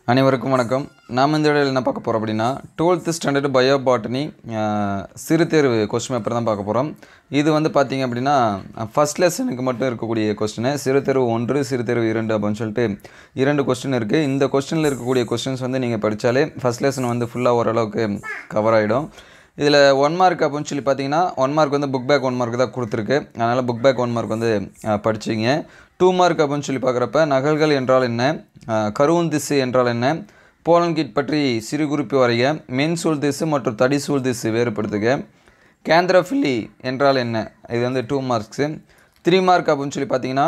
அனைவருக்கும் வணக்கம் நாம் இந்த வீடியோவில் என்ன பார்க்க போகிறோம் அப்படின்னா டுவெல்த்து ஸ்டாண்டர்டு பயோ பாட்டனி சிறு தேர்வு கொஸ்டின் பேப்பர் தான் பார்க்க போகிறோம் இது வந்து பார்த்தீங்க அப்படின்னா ஃபஸ்ட் லெசனுக்கு மட்டும் இருக்கக்கூடிய கொஸ்டின் சிறு தேர்வு ஒன்று சிறு தேர்வு இரண்டு அப்படின்னு சொல்லிட்டு இரண்டு கொஸ்டின் இருக்குது இந்த கொஸ்டினில் இருக்கக்கூடிய கொஸ்டின்ஸ் வந்து நீங்கள் படித்தாலே ஃபஸ்ட் லெசன் வந்து ஃபுல்லாக ஓரளவுக்கு கவர் ஆகிடும் இதில் ஒன் மார்க் அப்படின்னு சொல்லி பார்த்தீங்கன்னா ஒன் மார்க் வந்து புக் பேக் ஒன் மார்க் தான் கொடுத்துருக்கு அதனால் புக் பேக் ஒன் மார்க் வந்து அஹ், படிச்சிங்க டூ மார்க் அப்படின்னு சொல்லி பார்க்குறப்ப நகல்கள் என்றால் என்ன அஹ், கருவுன் திசு என்றால் என்ன போலன் கிட் பற்றி சிறு குறிப்பு வரைய மென் சூழ் திசு மற்றும் தடி சூழ் திசு வேறுபடுத்துக கேந்திரஃபில்லி என்றால் என்ன இது வந்து டூ மார்க்ஸு த்ரீ மார்க் அப்படின்னு சொல்லி பார்த்தீங்கன்னா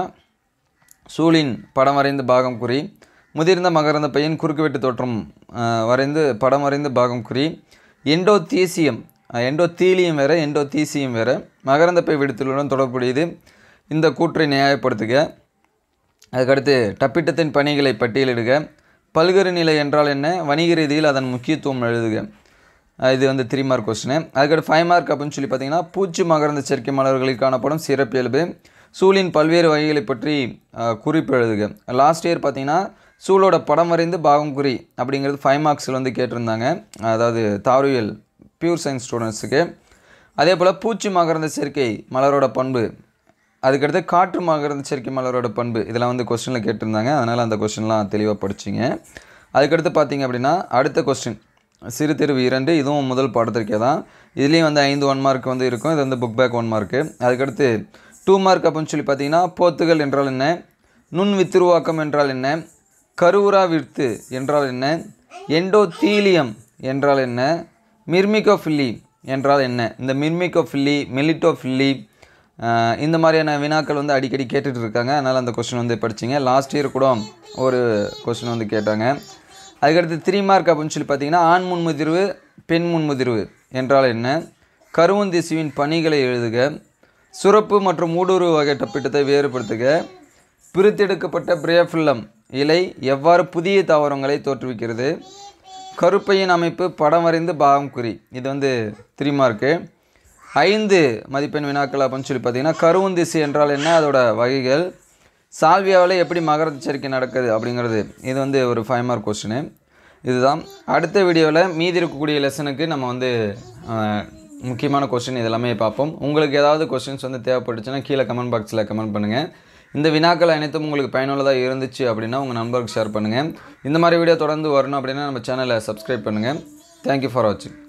சூழின் படம் வரைந்து பாகம் குறி முதிர்ந்த மகரந்த பையன் குறுக்குவெட்டு தோற்றம் அஹ், வரைந்து படம் வரைந்து பாகம் குறி எண்டோதீசியம் எண்டோதீலியம் வேறு எண்டோதீசியம் வேறு மகரந்த பை வெடித்தலுடன் தொடர்புடையது இந்த கூற்றை நியாயப்படுத்துக அதுக்கடுத்து டப்பிட்டத்தின் பணிகளை பட்டியலிடுக பல்கரு நிலை என்றால் என்ன வணிக ரீதியில் அதன் முக்கியத்துவம் எழுதுக அஹ் இது வந்து த்ரீ மார்க் கொஸ்டின் அதுக்கடுத்து ஃபைவ் மார்க் அப்படின்னு சொல்லி பார்த்தீங்கன்னா பூச்சி மகரந்த சேர்க்கை மலர்களில் காணப்படும் சிறப்பியல்பு சூழின் பல்வேறு வகைகளை பற்றி அஹ், குறிப்பு எழுதுக லாஸ்ட் இயர் பார்த்தீங்கன்னா சூழோட படம் வரைந்து பாகம் குறி அப்படிங்கிறது ஃபைவ் மார்க்ஸில் வந்து கேட்டிருந்தாங்க அதாவது தாவரியல் பியூர் சயின்ஸ் ஸ்டூடெண்ட்ஸுக்கு அதே போல் பூச்சி மகரந்த சேர்க்கை மலரோட பண்பு அதுக்கடுத்து காற்று மகரந்த சேர்க்கை மலரோட பண்பு இதெல்லாம் வந்து கொஸ்டினில் கேட்டிருந்தாங்க அதனால் அந்த கொஸ்டின்லாம் தெளிவாக படிச்சிங்க அதுக்கடுத்து பார்த்தீங்க அப்படின்னா அடுத்த கொஸ்டின் சிறு தேர்வு இரண்டு இதுவும் முதல் பாடத்திற்கே தான் இதுலேயும் வந்து ஐந்து ஒன் மார்க் வந்து இருக்கும் இது வந்து புக் பேக் ஒன் மார்க்கு அதுக்கடுத்து டூ மார்க் அப்படின்னு சொல்லி பார்த்தீங்கன்னா போத்துகள் என்றால் என்ன நுண் வித்துருவாக்கம் என்றால் என்ன கருவுரா வித்து என்றால் என்ன எண்டோதீலியம் என்றால் என்ன மிர்மிகோஃபில்லி என்றால் என்ன இந்த மிர்மிகோஃபில்லி மெலிட்டோஃபில்லி ஆஹ் இந்த மாதிரியான வினாக்கள் வந்து அடிக்கடி கேட்டுட்டு இருக்காங்க அதனால் அந்த கொஸ்டின் வந்து படிச்சிங்க லாஸ்ட் இயர் கூட ஒரு கொஸ்டின் வந்து கேட்டாங்க அதுக்கடுத்து த்ரீ மார்க் அப்படின்னு சொல்லி பார்த்தீங்கன்னா ஆண் முன்முதிர்வு பெண் முன்முதிர்வு என்றால் என்ன கருவன் திசுவின் பணிகளை எழுதுக சுரப்பு மற்றும் ஊடுருவு வகை டப்பிட்டத்தை வேறுபடுத்துக பிரித்தெடுக்கப்பட்ட பிரேஃபில்லம் இலை எவ்வாறு புதிய தாவரங்களை தோற்றுவிக்கிறது கருப்பையின் அமைப்பு படம் வரைந்து பாகம் குறி இது வந்து த்ரீ மார்க்கு ஐந்து மதிப்பெண் வினாக்கள் அப்படின்னு சொல்லி பார்த்தீங்கன்னா கருவுந்திசு என்றால் என்ன அதோட வகைகள் சால்வியாவில் எப்படி மகரந்த சேர்க்கை நடக்குது அப்படிங்கிறது இது வந்து ஒரு ஃபைவ் மார்க் கொஸ்டின் இதுதான் அடுத்த வீடியோவில் மீதி இருக்கக்கூடிய லெசனுக்கு நம்ம வந்து அஹ், முக்கியமான கொஸ்டின் இதெல்லாமே பார்ப்போம் உங்களுக்கு ஏதாவது கொஸ்டின்ஸ் வந்து தேவைப்பட்டுச்சுன்னா கீழே கமெண்ட் பாக்ஸில் கமெண்ட் பண்ணுங்கள் இந்த வினாக்கள் அனைத்தும் உங்களுக்கு பயனுள்ளதாக இருந்துச்சு அப்படின்னா உங்கள் நண்பருக்கு ஷேர் பண்ணுங்கள் இந்த மாதிரி வீடியோ தொடர்ந்து வரணும் அப்படின்னா நம்ம சேனலை சப்ஸ்கிரைப் பண்ணுங்கள் தேங்க்யூ ஃபார் வாட்சிங்